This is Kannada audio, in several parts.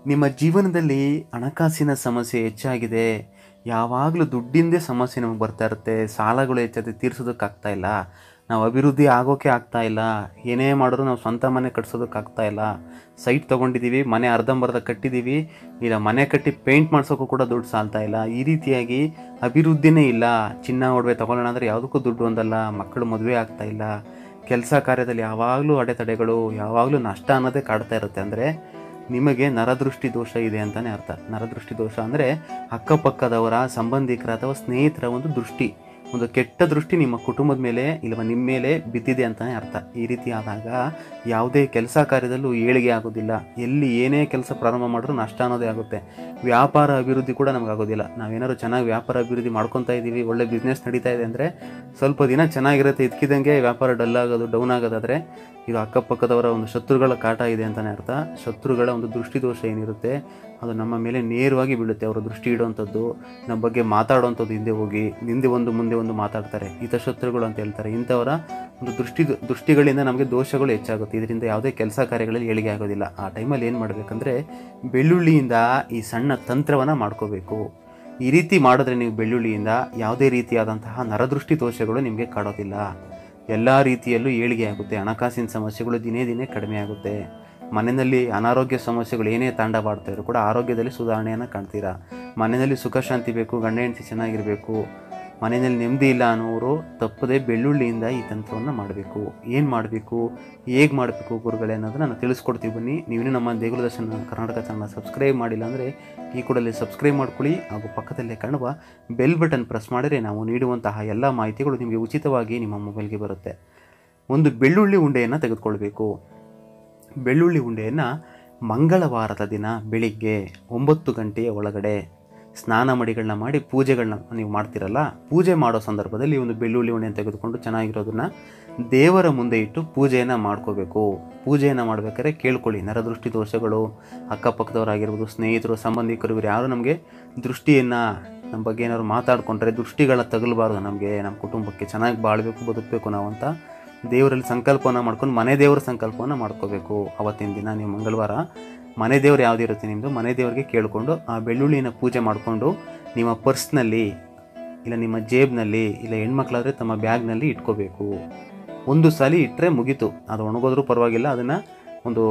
ನಿಮ್ಮ ಜೀವನದಲ್ಲಿ ಹಣಕಾಸಿನ ಸಮಸ್ಯೆ ಹೆಚ್ಚಾಗಿದೆ ಯಾವಾಗಲೂ ದುಡ್ಡಿಂದೇ ಸಮಸ್ಯೆ ನಮಗೆ ಬರ್ತಾ ಇರುತ್ತೆ ಸಾಲಗಳು ಹೆಚ್ಚಾದ್ರೆ ತೀರ್ಸೋದಕ್ಕಾಗ್ತಾ ಇಲ್ಲ ನಾವು ಅಭಿವೃದ್ಧಿ ಆಗೋಕೆ ಆಗ್ತಾ ಇಲ್ಲ ಏನೇ ಮಾಡಿದ್ರು ನಾವು ಸ್ವಂತ ಮನೆ ಕಟ್ಸೋದಕ್ಕಾಗ್ತಾ ಇಲ್ಲ ಸೈಟ್ ತೊಗೊಂಡಿದ್ದೀವಿ ಮನೆ ಅರ್ಧಂಬರ್ಧ ಕಟ್ಟಿದ್ದೀವಿ ಇಲ್ಲ ಮನೆ ಕಟ್ಟಿ ಪೇಂಟ್ ಮಾಡ್ಸೋಕ್ಕೂ ಕೂಡ ದುಡ್ಡು ಸಾಲ್ತಾ ಇಲ್ಲ ಈ ರೀತಿಯಾಗಿ ಅಭಿವೃದ್ಧಿನೇ ಇಲ್ಲ ಚಿನ್ನ ಒಡವೆ ತೊಗೊಳ್ಳೋಣ ಅಂದರೆ ಯಾವುದಕ್ಕೂ ದುಡ್ಡು ಒಂದಲ್ಲ ಮಕ್ಕಳು ಮದುವೆ ಆಗ್ತಾ ಇಲ್ಲ ಕೆಲಸ ಕಾರ್ಯದಲ್ಲಿ ಯಾವಾಗಲೂ ಅಡೆತಡೆಗಳು ಯಾವಾಗಲೂ ನಷ್ಟ ಅನ್ನೋದೇ ಕಾಡ್ತಾ ಇರುತ್ತೆ ಅಂದರೆ ನಿಮಗೆ ನರದೃಷ್ಟಿ ದೋಷ ಇದೆ ಅಂತಲೇ ಅರ್ಥ ನರದೃಷ್ಟಿ ದೋಷ ಅಂದರೆ ಅಕ್ಕಪಕ್ಕದವರ ಸಂಬಂಧಿಕರ ಅಥವಾ ಸ್ನೇಹಿತರ ಒಂದು ದೃಷ್ಟಿ ಒಂದು ಕೆಟ್ಟ ದೃಷ್ಟಿ ನಿಮ್ಮ ಕುಟುಂಬದ ಮೇಲೆ ಇಲ್ಲವ ನಿಮ್ಮ ಮೇಲೆ ಬಿದ್ದಿದೆ ಅಂತಲೇ ಅರ್ಥ ಈ ರೀತಿ ಆದಾಗ ಯಾವುದೇ ಕೆಲಸ ಕಾರ್ಯದಲ್ಲೂ ಏಳಿಗೆ ಆಗೋದಿಲ್ಲ ಎಲ್ಲಿ ಏನೇ ಕೆಲಸ ಪ್ರಾರಂಭ ಮಾಡಿದ್ರೂ ನಷ್ಟ ಅನ್ನೋದೇ ಆಗುತ್ತೆ ವ್ಯಾಪಾರ ಅಭಿವೃದ್ಧಿ ಕೂಡ ನಮಗಾಗೋದಿಲ್ಲ ನಾವೇನಾದ್ರು ಚೆನ್ನಾಗಿ ವ್ಯಾಪಾರ ಅಭಿವೃದ್ಧಿ ಮಾಡ್ಕೊತಾ ಇದ್ದೀವಿ ಒಳ್ಳೆ ಬಿಸ್ನೆಸ್ ನಡೀತಾ ಇದೆ ಅಂದರೆ ಸ್ವಲ್ಪ ದಿನ ಚೆನ್ನಾಗಿರುತ್ತೆ ಇದ್ಕಿದಂಗೆ ವ್ಯಾಪಾರ ಡಲ್ ಆಗೋದು ಡೌನ್ ಆಗೋದಾದರೆ ಇದು ಅಕ್ಕಪಕ್ಕದವರ ಒಂದು ಶತ್ರುಗಳ ಕಾಟ ಇದೆ ಅಂತಲೇ ಅರ್ಥ ಶತ್ರುಗಳ ಒಂದು ದೃಷ್ಟಿದೋಷ ಏನಿರುತ್ತೆ ಅದು ನಮ್ಮ ಮೇಲೆ ನೇರವಾಗಿ ಬೀಳುತ್ತೆ ಅವರ ದೃಷ್ಟಿ ಇಡುವಂಥದ್ದು ನಮ್ಮ ಬಗ್ಗೆ ಮಾತಾಡುವಂಥದ್ದು ಹಿಂದೆ ಹೋಗಿ ಹಿಂದೆ ಒಂದು ಮುಂದೆ ಒಂದು ಮಾತಾಡ್ತಾರೆ ಈತ ಶತ್ರುಗಳು ಅಂತ ಹೇಳ್ತಾರೆ ಇಂಥವರ ಒಂದು ದೃಷ್ಟಿ ದೃಷ್ಟಿಗಳಿಂದ ನಮಗೆ ದೋಷಗಳು ಹೆಚ್ಚಾಗುತ್ತೆ ಇದರಿಂದ ಯಾವುದೇ ಕೆಲಸ ಕಾರ್ಯಗಳಲ್ಲಿ ಏಳಿಗೆ ಆಗೋದಿಲ್ಲ ಆ ಟೈಮಲ್ಲಿ ಏನು ಮಾಡಬೇಕಂದ್ರೆ ಬೆಳ್ಳುಳ್ಳಿಯಿಂದ ಈ ಸಣ್ಣ ತಂತ್ರವನ್ನು ಮಾಡ್ಕೋಬೇಕು ಈ ರೀತಿ ಮಾಡಿದ್ರೆ ನೀವು ಬೆಳ್ಳುಳ್ಳಿಯಿಂದ ಯಾವುದೇ ರೀತಿಯಾದಂತಹ ನರದೃಷ್ಟಿ ದೋಷಗಳು ನಿಮಗೆ ಕಾಡೋದಿಲ್ಲ ಎಲ್ಲ ರೀತಿಯಲ್ಲೂ ಏಳಿಗೆ ಆಗುತ್ತೆ ಹಣಕಾಸಿನ ಸಮಸ್ಯೆಗಳು ದಿನೇ ದಿನೇ ಕಡಿಮೆ ಆಗುತ್ತೆ ಮನೆಯಲ್ಲಿ ಅನಾರೋಗ್ಯ ಸಮಸ್ಯೆಗಳು ಏನೇ ತಾಂಡವಾಡ್ತಾ ಇದ್ರು ಕೂಡ ಆರೋಗ್ಯದಲ್ಲಿ ಸುಧಾರಣೆಯನ್ನು ಕಾಣ್ತೀರಾ ಮನೆಯಲ್ಲಿ ಸುಖ ಶಾಂತಿ ಬೇಕು ಗಂಡ ಹೆಂಡತಿ ಚೆನ್ನಾಗಿರಬೇಕು ಮನೆಯಲ್ಲಿ ನೆಮ್ಮದಿ ಇಲ್ಲ ಅನ್ನೋರು ತಪ್ಪದೆ ಬೆಳ್ಳುಳ್ಳಿಯಿಂದ ಈ ತಂತ್ರವನ್ನು ಮಾಡಬೇಕು ಏನು ಮಾಡಬೇಕು ಹೇಗೆ ಮಾಡಬೇಕು ಗುರುಗಳೇ ಅನ್ನೋದನ್ನ ನಾನು ತಿಳಿಸ್ಕೊಡ್ತೀವಿ ಬನ್ನಿ ನೀವೇನು ನಮ್ಮ ದೇಗುಲ ದರ್ಶನ ಕರ್ನಾಟಕ ಚಾನಲ್ ಸಬ್ಸ್ಕ್ರೈಬ್ ಮಾಡಿಲ್ಲ ಅಂದರೆ ಈ ಕೂಡಲೇ ಸಬ್ಸ್ಕ್ರೈಬ್ ಮಾಡ್ಕೊಳ್ಳಿ ಹಾಗೂ ಪಕ್ಕದಲ್ಲೇ ಕಾಣುವ ಬೆಲ್ ಬಟನ್ ಪ್ರೆಸ್ ಮಾಡಿದರೆ ನಾವು ನೀಡುವಂತಹ ಎಲ್ಲ ಮಾಹಿತಿಗಳು ನಿಮಗೆ ಉಚಿತವಾಗಿ ನಿಮ್ಮ ಮೊಬೈಲ್ಗೆ ಬರುತ್ತೆ ಒಂದು ಬೆಳ್ಳುಳ್ಳಿ ಉಂಡೆಯನ್ನು ತೆಗೆದುಕೊಳ್ಬೇಕು ಬೆಳ್ಳುಳ್ಳಿ ಉಂಡೆಯನ್ನು ಮಂಗಳವಾರದ ದಿನ ಬೆಳಿಗ್ಗೆ ಒಂಬತ್ತು ಗಂಟೆಯ ಒಳಗಡೆ ಸ್ನಾನ ಮಡಿಗಳನ್ನ ಮಾಡಿ ಪೂಜೆಗಳನ್ನ ನೀವು ಮಾಡ್ತಿರಲ್ಲ ಪೂಜೆ ಮಾಡೋ ಸಂದರ್ಭದಲ್ಲಿ ಒಂದು ಬೆಳ್ಳುಳ್ಳಿ ಉಂಡೆಯನ್ನು ತೆಗೆದುಕೊಂಡು ಚೆನ್ನಾಗಿರೋದನ್ನ ದೇವರ ಮುಂದೆ ಇಟ್ಟು ಪೂಜೆಯನ್ನು ಮಾಡ್ಕೋಬೇಕು ಪೂಜೆಯನ್ನು ಮಾಡ್ಬೇಕಾದ್ರೆ ಕೇಳ್ಕೊಳ್ಳಿ ನರದೃಷ್ಟಿ ದೋಷಗಳು ಅಕ್ಕಪಕ್ಕದವರಾಗಿರ್ಬೋದು ಸ್ನೇಹಿತರು ಸಂಬಂಧಿಕರು ಇವ್ರು ಯಾರು ನಮಗೆ ದೃಷ್ಟಿಯನ್ನು ನಮ್ಮ ಬಗ್ಗೆ ಏನಾದ್ರು ಮಾತಾಡ್ಕೊಂಡ್ರೆ ದೃಷ್ಟಿಗಳ ತಗಲಬಾರ್ದು ನಮಗೆ ನಮ್ಮ ಕುಟುಂಬಕ್ಕೆ ಚೆನ್ನಾಗಿ ಬಾಳಬೇಕು ಬದುಕಬೇಕು ನಾವು ಅಂತ ದೇವರಲ್ಲಿ ಸಂಕಲ್ಪವನ್ನು ಮಾಡ್ಕೊಂಡು ಮನೆ ದೇವರ ಸಂಕಲ್ಪವನ್ನು ಮಾಡ್ಕೋಬೇಕು ಅವತ್ತಿನ ದಿನ ನೀವು ಮಂಗಳವಾರ ಮನೆ ದೇವ್ರು ಯಾವುದಿರುತ್ತೆ ನಿಮ್ಮದು ಮನೆ ದೇವರಿಗೆ ಕೇಳಿಕೊಂಡು ಆ ಬೆಳ್ಳುಳ್ಳಿನ ಪೂಜೆ ಮಾಡಿಕೊಂಡು ನಿಮ್ಮ ಪರ್ಸ್ನಲ್ಲಿ ಇಲ್ಲ ನಿಮ್ಮ ಜೇಬ್ನಲ್ಲಿ ಇಲ್ಲ ಹೆಣ್ಮಕ್ಳಾದರೆ ತಮ್ಮ ಬ್ಯಾಗ್ನಲ್ಲಿ ಇಟ್ಕೋಬೇಕು ಒಂದು ಸಲ ಇಟ್ಟರೆ ಮುಗೀತು ಅದು ಒಣಗೋದ್ರೂ ಪರವಾಗಿಲ್ಲ ಅದನ್ನು ಒಂದು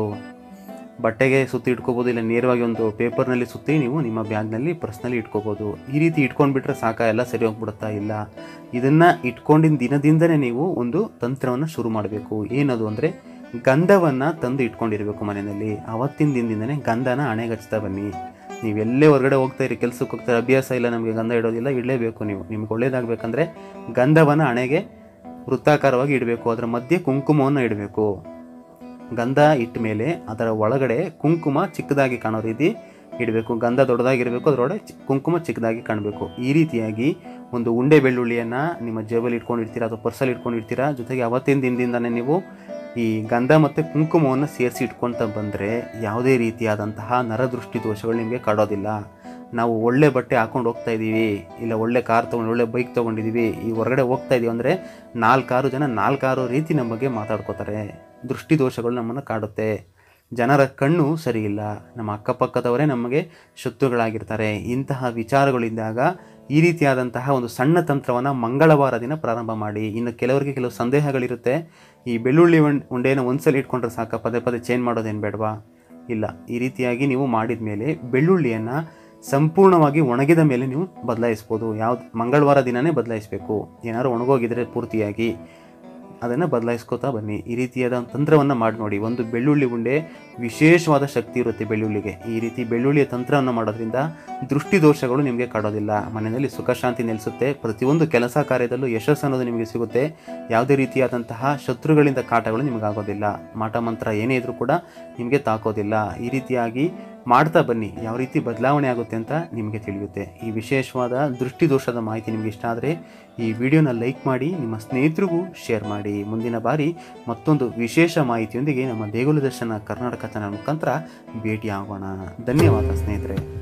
ಬಟ್ಟೆಗೆ ಸುತ್ತಿ ಇಟ್ಕೋಬೋದು ಇಲ್ಲ ನೇರವಾಗಿ ಒಂದು ಪೇಪರ್ನಲ್ಲಿ ಸುತ್ತಿ ನೀವು ನಿಮ್ಮ ಬ್ಯಾಗ್ನಲ್ಲಿ ಪರ್ಸ್ನಲ್ಲಿ ಇಟ್ಕೋಬೋದು ಈ ರೀತಿ ಇಟ್ಕೊಂಡ್ಬಿಟ್ರೆ ಸಾಕ ಎಲ್ಲ ಸರಿ ಹೋಗ್ಬಿಡುತ್ತಾ ಇಲ್ಲ ಇದನ್ನು ಇಟ್ಕೊಂಡಿನ ದಿನದಿಂದನೇ ನೀವು ಒಂದು ತಂತ್ರವನ್ನು ಶುರು ಮಾಡಬೇಕು ಏನದು ಅಂದರೆ ಗಂಧವನ್ನು ತಂದು ಇಟ್ಕೊಂಡಿರಬೇಕು ಮನೆಯಲ್ಲಿ ಅವತ್ತಿನ ದಿನದಿಂದನೇ ಗಂಧನ ಹಣೆಗೆ ಹಚ್ತಾ ಬನ್ನಿ ನೀವೆಲ್ಲೇ ಹೊರಗಡೆ ಹೋಗ್ತಾ ಇರಿ ಕೆಲಸಕ್ಕೆ ಹೋಗ್ತಾರೆ ಅಭ್ಯಾಸ ಇಲ್ಲ ನಮಗೆ ಗಂಧ ಇಡೋದಿಲ್ಲ ಇಡಲೇಬೇಕು ನೀವು ನಿಮ್ಗೆ ಒಳ್ಳೇದಾಗಬೇಕಂದ್ರೆ ಗಂಧವನ್ನು ಹಣೆಗೆ ವೃತ್ತಾಕಾರವಾಗಿ ಇಡಬೇಕು ಅದರ ಮಧ್ಯೆ ಕುಂಕುಮವನ್ನು ಇಡಬೇಕು ಗಂಧ ಇಟ್ಟ ಮೇಲೆ ಅದರ ಒಳಗಡೆ ಕುಂಕುಮ ಚಿಕ್ಕದಾಗಿ ಕಾಣೋ ರೀತಿ ಇಡಬೇಕು ಗಂಧ ದೊಡ್ಡದಾಗಿರಬೇಕು ಅದರೊಳಗೆ ಚಿ- ಕುಂಕುಮ ಚಿಕ್ಕದಾಗಿ ಕಾಣಬೇಕು ಈ ರೀತಿಯಾಗಿ ಒಂದು ಉಂಡೆ ಬೆಳ್ಳುಳ್ಳಿಯನ್ನು ನಿಮ್ಮ ಜೇಬಲ್ಲಿ ಇಟ್ಕೊಂಡಿರ್ತೀರಾ ಅಥವಾ ಪರ್ಸಲ್ಲಿ ಇಟ್ಕೊಂಡಿರ್ತೀರಾ ಜೊತೆಗೆ ಅವತ್ತಿನ ದಿನದಿಂದನೇ ನೀವು ಈ ಗಂಧ ಮತ್ತು ಕುಂಕುಮವನ್ನು ಸೇರಿಸಿ ಇಟ್ಕೊತ ಬಂದರೆ ಯಾವುದೇ ರೀತಿಯಾದಂತಹ ನರದೃಷ್ಟಿ ದೋಷಗಳು ನಿಮಗೆ ಕಾಡೋದಿಲ್ಲ ನಾವು ಒಳ್ಳೆ ಬಟ್ಟೆ ಹಾಕೊಂಡು ಹೋಗ್ತಾ ಇದ್ದೀವಿ ಇಲ್ಲ ಒಳ್ಳೆ ಕಾರ್ ತೊಗೊಂಡು ಒಳ್ಳೆ ಬೈಕ್ ತೊಗೊಂಡಿದ್ದೀವಿ ಈ ಹೊರಗಡೆ ಹೋಗ್ತಾ ಇದೀವಿ ಅಂದರೆ ನಾಲ್ಕಾರು ಜನ ನಾಲ್ಕಾರು ರೀತಿ ನಮ್ಮ ಬಗ್ಗೆ ಮಾತಾಡ್ಕೋತಾರೆ ದೃಷ್ಟಿ ದೋಷಗಳು ನಮ್ಮನ್ನು ಕಾಡುತ್ತೆ ಜನರ ಕಣ್ಣು ಸರಿಯಿಲ್ಲ ನಮ್ಮ ಅಕ್ಕಪಕ್ಕದವರೇ ನಮಗೆ ಶತ್ರುಗಳಾಗಿರ್ತಾರೆ ಇಂತಹ ವಿಚಾರಗಳಿದ್ದಾಗ ಈ ರೀತಿಯಾದಂತಹ ಒಂದು ಸಣ್ಣ ತಂತ್ರವನ್ನು ಮಂಗಳವಾರ ದಿನ ಪ್ರಾರಂಭ ಮಾಡಿ ಇನ್ನು ಕೆಲವರಿಗೆ ಕೆಲವು ಸಂದೇಹಗಳಿರುತ್ತೆ ಈ ಬೆಳ್ಳುಳ್ಳಿ ಉಂಡ್ ಉಂಡೆನ ಒಂದ್ಸಲ ಇಟ್ಕೊಂಡ್ರೆ ಸಾಕ ಪದೇ ಪದೇ ಚೇಂಜ್ ಮಾಡೋದೇನು ಬೇಡವಾ ಇಲ್ಲ ಈ ರೀತಿಯಾಗಿ ನೀವು ಮಾಡಿದ ಮೇಲೆ ಬೆಳ್ಳುಳ್ಳಿಯನ್ನು ಸಂಪೂರ್ಣವಾಗಿ ಒಣಗಿದ ಮೇಲೆ ನೀವು ಬದಲಾಯಿಸ್ಬೋದು ಯಾವ್ದು ಮಂಗಳವಾರ ದಿನವೇ ಬದಲಾಯಿಸಬೇಕು ಏನಾದ್ರು ಒಣಗೋಗಿದ್ರೆ ಪೂರ್ತಿಯಾಗಿ ಅದನ್ನು ಬದಲಾಯಿಸ್ಕೋತಾ ಬನ್ನಿ ಈ ರೀತಿಯಾದ ತಂತ್ರವನ್ನು ಮಾಡಿ ನೋಡಿ ಒಂದು ಬೆಳ್ಳುಳ್ಳಿ ಉಂಡೆ ವಿಶೇಷವಾದ ಶಕ್ತಿ ಇರುತ್ತೆ ಬೆಳ್ಳುಳ್ಳಿಗೆ ಈ ರೀತಿ ಬೆಳ್ಳುಳ್ಳಿಯ ತಂತ್ರವನ್ನು ಮಾಡೋದ್ರಿಂದ ದೃಷ್ಟಿ ದೋಷಗಳು ನಿಮಗೆ ಕಾಡೋದಿಲ್ಲ ಮನೆಯಲ್ಲಿ ಸುಖ ಶಾಂತಿ ನೆಲೆಸುತ್ತೆ ಪ್ರತಿಯೊಂದು ಕೆಲಸ ಕಾರ್ಯದಲ್ಲೂ ಯಶಸ್ಸು ಅನ್ನೋದು ನಿಮಗೆ ಸಿಗುತ್ತೆ ಯಾವುದೇ ರೀತಿಯಾದಂತಹ ಶತ್ರುಗಳಿಂದ ಕಾಟಗಳು ನಿಮಗಾಗೋದಿಲ್ಲ ಮಾಟ ಮಂತ್ರ ಏನೇ ಇದ್ರೂ ಕೂಡ ನಿಮಗೆ ತಾಕೋದಿಲ್ಲ ಈ ರೀತಿಯಾಗಿ ಮಾಡ್ತಾ ಬನ್ನಿ ಯಾವ ರೀತಿ ಬದಲಾವಣೆ ಆಗುತ್ತೆ ಅಂತ ನಿಮಗೆ ತಿಳಿಯುತ್ತೆ ಈ ವಿಶೇಷವಾದ ದೃಷ್ಟಿ ದೋಷದ ಮಾಹಿತಿ ನಿಮಗೆ ಇಷ್ಟ ಆದರೆ ಈ ವಿಡಿಯೋನ ಲೈಕ್ ಮಾಡಿ ನಿಮ್ಮ ಸ್ನೇಹಿತರಿಗೂ ಶೇರ್ ಮಾಡಿ ಮುಂದಿನ ಬಾರಿ ಮತ್ತೊಂದು ವಿಶೇಷ ಮಾಹಿತಿಯೊಂದಿಗೆ ನಮ್ಮ ದೇಗುಲ ದರ್ಶನ ಕರ್ನಾಟಕ ಚಾನಲ್ ಮುಖಾಂತರ ಭೇಟಿ ಆಗೋಣ ಧನ್ಯವಾದ ಸ್ನೇಹಿತರೆ